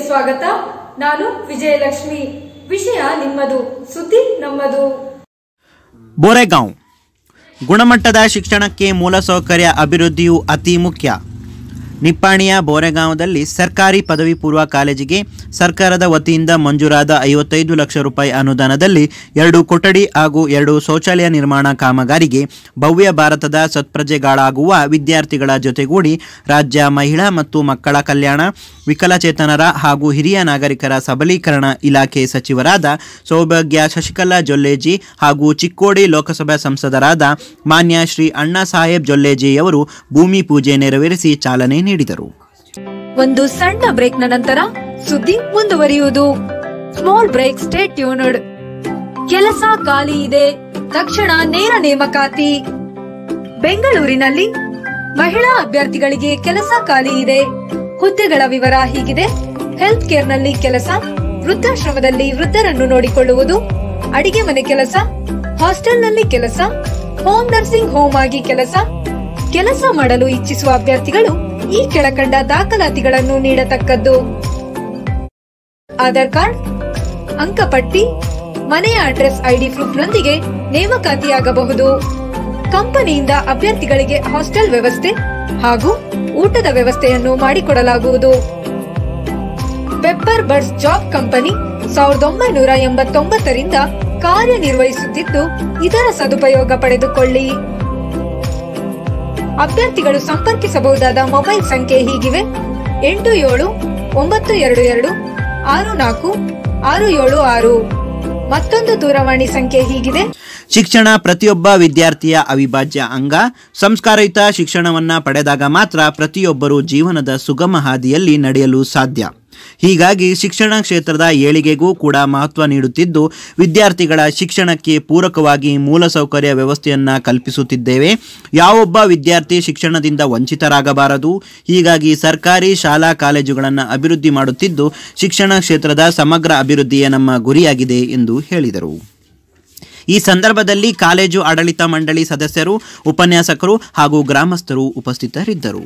ಸ್ವಾಗತ ನಾನು ವಿಜಯಲಕ್ಷ್ಮಿ ವಿಷಯ ನಿಮ್ಮದು ಸುದ್ದಿ ನಮ್ಮದು ಬೋರೆಗಾಂವ್ ಗುಣಮಟ್ಟದ ಶಿಕ್ಷಣಕ್ಕೆ ಮೂಲಸೌಕರ್ಯ ಅಭಿವೃದ್ಧಿಯು ಅತಿ ಮುಖ್ಯ ನಿಪ್ಪಾಣಿಯ ಬೋರೆಗಾಂವದಲ್ಲಿ ಸರ್ಕಾರಿ ಪದವಿ ಪೂರ್ವ ಕಾಲೇಜಿಗೆ ಸರ್ಕಾರದ ವತಿಯಿಂದ ಮಂಜೂರಾದ ಐವತ್ತೈದು ಲಕ್ಷ ರೂಪಾಯಿ ಅನುದಾನದಲ್ಲಿ ಎರಡು ಕೊಠಡಿ ಹಾಗೂ ಎರಡು ಶೌಚಾಲಯ ನಿರ್ಮಾಣ ಕಾಮಗಾರಿಗೆ ಭವ್ಯ ಭಾರತದ ಸತ್ಪ್ರಜೆಗಳಾಗುವ ವಿದ್ಯಾರ್ಥಿಗಳ ಜೊತೆಗೂಡಿ ರಾಜ್ಯ ಮಹಿಳಾ ಮತ್ತು ಮಕ್ಕಳ ಕಲ್ಯಾಣ ವಿಕಲಚೇತನರ ಹಾಗೂ ಹಿರಿಯ ನಾಗರಿಕರ ಸಬಲೀಕರಣ ಇಲಾಖೆ ಸಚಿವರಾದ ಸೌಭಾಗ್ಯ ಶಶಿಕಲಾ ಜೊಲ್ಲೇಜಿ ಹಾಗೂ ಚಿಕ್ಕೋಡಿ ಲೋಕಸಭಾ ಸಂಸದರಾದ ಮಾನ್ಯ ಶ್ರೀ ಅಣ್ಣಾ ಸಾಹೇಬ್ ಜೊಲ್ಲೇಜಿಯವರು ಭೂಮಿ ಪೂಜೆ ನೆರವೇರಿಸಿ ಚಾಲನೆ ನೀಡಿದರು ಒಂದು ಸಣ್ಣ ಬ್ರೇಕ್ನ ನಂತರ ಸುದ್ದಿ ಮುಂದುವರಿಯುವುದು ಸ್ಮಾಲ್ ಬ್ರೇಕ್ ಸ್ಟೇ ಟ್ಯೂನ್ಡ್ ಕೆಲಸ ಖಾಲಿ ಇದೆ ತಕ್ಷಣ ನೇರ ನೇಮಕಾತಿ ಬೆಂಗಳೂರಿನಲ್ಲಿ ಮಹಿಳಾ ಅಭ್ಯರ್ಥಿಗಳಿಗೆ ಕೆಲಸ ಖಾಲಿ ಇದೆ ಹುದ್ದೆಗಳ ವಿವರ ಹೀಗಿದೆ ಹೆಲ್ತ್ ಕೇರ್ನಲ್ಲಿ ಕೆಲಸ ವೃದ್ಧಾಶ್ರಮದಲ್ಲಿ ವೃದ್ಧರನ್ನು ನೋಡಿಕೊಳ್ಳುವುದು ಅಡಿಗೆ ಮನೆ ಕೆಲಸ ಹಾಸ್ಟೆಲ್ನಲ್ಲಿ ಕೆಲಸ ಹೋಮ್ ನರ್ಸಿಂಗ್ ಹೋಮ್ ಆಗಿ ಕೆಲಸ ಕೆಲಸ ಮಾಡಲು ಇಚ್ಛಿಸುವ ಅಭ್ಯರ್ಥಿಗಳು ಈ ಕೆಳಕಂಡ ದಾಖಲಾತಿಗಳನ್ನು ನೀಡತಕ್ಕದ್ದು ಆಧಾರ್ ಕಾರ್ಡ್ ಅಂಕಪಟ್ಟಿ ಮನೆಯ ಅಡ್ರೆಸ್ ಐಡಿ ಪ್ರೂಫ್ನೊಂದಿಗೆ ನೇಮಕಾತಿಯಾಗಬಹುದು ಕಂಪನಿಯಿಂದ ಅಭ್ಯರ್ಥಿಗಳಿಗೆ ಹಾಸ್ಟೆಲ್ ವ್ಯವಸ್ಥೆ ಹಾಗೂ ಊಟದ ವ್ಯವಸ್ಥೆಯನ್ನು ಮಾಡಿಕೊಡಲಾಗುವುದು ಪೆಪ್ಪರ್ ಬಡ್ಸ್ ಜಾಬ್ ಕಂಪನಿ ಸಾವಿರದ ಒಂಬೈನೂರ ಎಂಬತ್ತೊಂಬತ್ತರಿಂದ ಕಾರ್ಯನಿರ್ವಹಿಸುತ್ತಿದ್ದು ಇದರ ಸದುಪಯೋಗ ಪಡೆದುಕೊಳ್ಳಿ ಅಭ್ಯರ್ಥಿಗಳು ಸಂಪರ್ಕಿಸಬಹುದಾದ ಮೊಬೈಲ್ ಸಂಖ್ಯೆ ಹೀಗಿವೆ ಎಂಟು ಏಳು ಒಂಬತ್ತು ಎರಡು ಎರಡು ಆರು ನಾಲ್ಕು ಆರು ಏಳು ಆರು ಮತ್ತೊಂದು ದೂರವಾಣಿ ಸಂಖ್ಯೆ ಹೀಗಿದೆ ಶಿಕ್ಷಣ ಪ್ರತಿಯೊಬ್ಬ ವಿದ್ಯಾರ್ಥಿಯ ಅವಿಭಾಜ್ಯ ಅಂಗ ಸಂಸ್ಕಾರಯುತ ಶಿಕ್ಷಣವನ್ನ ಪಡೆದಾಗ ಮಾತ್ರ ಪ್ರತಿಯೊಬ್ಬರು ಜೀವನದ ಸುಗಮ ಹಾದಿಯಲ್ಲಿ ನಡೆಯಲು ಸಾಧ್ಯ ಹೀಗಾಗಿ ಶಿಕ್ಷಣ ಕ್ಷೇತ್ರದ ಏಳಿಗೆಗೂ ಕೂಡ ಮಹತ್ವ ನೀಡುತ್ತಿದ್ದು ವಿದ್ಯಾರ್ಥಿಗಳ ಶಿಕ್ಷಣಕ್ಕೆ ಪೂರಕವಾಗಿ ಮೂಲಸೌಕರ್ಯ ವ್ಯವಸ್ಥೆಯನ್ನ ಕಲ್ಪಿಸುತ್ತಿದ್ದೇವೆ ಯಾವೊಬ್ಬ ವಿದ್ಯಾರ್ಥಿ ಶಿಕ್ಷಣದಿಂದ ವಂಚಿತರಾಗಬಾರದು ಹೀಗಾಗಿ ಸರ್ಕಾರಿ ಶಾಲಾ ಕಾಲೇಜುಗಳನ್ನು ಅಭಿವೃದ್ಧಿ ಮಾಡುತ್ತಿದ್ದು ಶಿಕ್ಷಣ ಕ್ಷೇತ್ರದ ಸಮಗ್ರ ಅಭಿವೃದ್ಧಿಯೇ ನಮ್ಮ ಗುರಿಯಾಗಿದೆ ಎಂದು ಹೇಳಿದರು ಈ ಸಂದರ್ಭದಲ್ಲಿ ಕಾಲೇಜು ಆಡಳಿತ ಮಂಡಳಿ ಸದಸ್ಯರು ಉಪನ್ಯಾಸಕರು ಹಾಗೂ ಗ್ರಾಮಸ್ಥರು ಉಪಸ್ಥಿತರಿದ್ದರು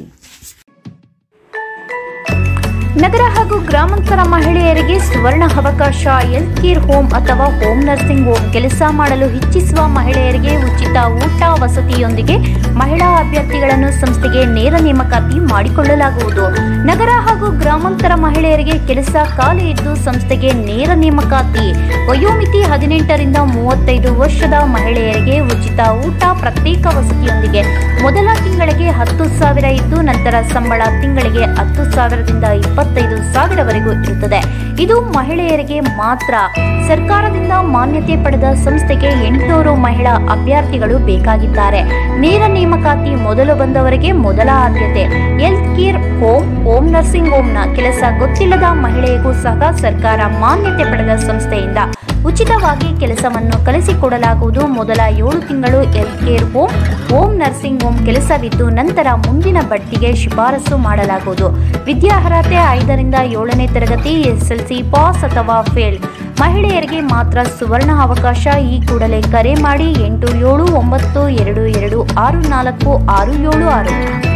ನಗರ ಹಾಗೂ ಗ್ರಾಮಾಂತರ ಮಹಿಳೆಯರಿಗೆ ಸುವರ್ಣ ಅವಕಾಶ ಹೆಲ್ತ್ ಕೇರ್ ಹೋಮ್ ಅಥವಾ ಹೋಮ್ ನರ್ಸಿಂಗ್ ಹೋಮ್ ಕೆಲಸ ಮಾಡಲು ಇಚ್ಛಿಸುವ ಮಹಿಳೆಯರಿಗೆ ಉಚಿತ ಊಟ ವಸತಿಯೊಂದಿಗೆ ಮಹಿಳಾ ಅಭ್ಯರ್ಥಿಗಳನ್ನು ಸಂಸ್ಥೆಗೆ ನೇರ ನೇಮಕಾತಿ ಮಾಡಿಕೊಳ್ಳಲಾಗುವುದು ನಗರ ಹಾಗೂ ಗ್ರಾಮಾಂತರ ಮಹಿಳೆಯರಿಗೆ ಕೆಲಸ ಖಾಲಿ ಇದ್ದು ಸಂಸ್ಥೆಗೆ ನೇರ ನೇಮಕಾತಿ ವಯೋಮಿತಿ ಹದಿನೆಂಟರಿಂದ ಮೂವತ್ತೈದು ವರ್ಷದ ಮಹಿಳೆಯರಿಗೆ ಉಚಿತ ಊಟ ಪ್ರತ್ಯೇಕ ವಸತಿಯೊಂದಿಗೆ ಮೊದಲ ತಿಂಗಳಿಗೆ ಹತ್ತು ಸಾವಿರ ಇದ್ದು ನಂತರ ಸಂಬಳ ತಿಂಗಳಿಗೆ ಹತ್ತು ಸಾವಿರದಿಂದ ಇಪ್ಪತ್ತೈದು ಸಾವಿರವರೆಗೂ ಇರುತ್ತದೆ ಇದು ಮಹಿಳೆಯರಿಗೆ ಮಾತ್ರ ಸರ್ಕಾರದಿಂದ ಮಾನ್ಯತೆ ಪಡೆದ ಸಂಸ್ಥೆಗೆ ಎಂಟುನೂರು ಮಹಿಳಾ ಅಭ್ಯರ್ಥಿಗಳು ಬೇಕಾಗಿದ್ದಾರೆ ನೇರ ನೇಮಕಾತಿ ಮೊದಲು ಬಂದವರಿಗೆ ಮೊದಲ ಆದ್ಯತೆ health care home home nursing ಹೋಮ್ನ ಕೆಲಸ ಗೊತ್ತಿಲ್ಲದ ಮಹಿಳೆಗೂ ಸಹ ಸರ್ಕಾರ ಮಾನ್ಯತೆ ಪಡೆದ ಸಂಸ್ಥೆಯಿಂದ ಉಚಿತವಾಗಿ ಕೆಲಸವನ್ನು ಕಲಿಸಿಕೊಡಲಾಗುವುದು ಮೊದಲ ಏಳು ತಿಂಗಳು health care home home nursing home ಕೆಲಸವಿದ್ದು ನಂತರ ಮುಂದಿನ ಬಡ್ತಿಗೆ ಶಿಫಾರಸು ಮಾಡಲಾಗುವುದು ವಿದ್ಯಾರ್ಹತೆ ಐದರಿಂದ ಏಳನೇ ತರಗತಿ ಎಸ್ಎಲ್ಸಿ ಪಾಸ್ ಅಥವಾ ಫೇಲ್ ಮಹಿಳೆಯರಿಗೆ ಮಾತ್ರ ಸುವರ್ಣ ಅವಕಾಶ ಈ ಕೂಡಲೇ ಕರೆ ಮಾಡಿ ಎಂಟು ಏಳು ಒಂಬತ್ತು ಎರಡು ಎರಡು ಆರು ನಾಲ್ಕು ಆರು ಏಳು ಆರು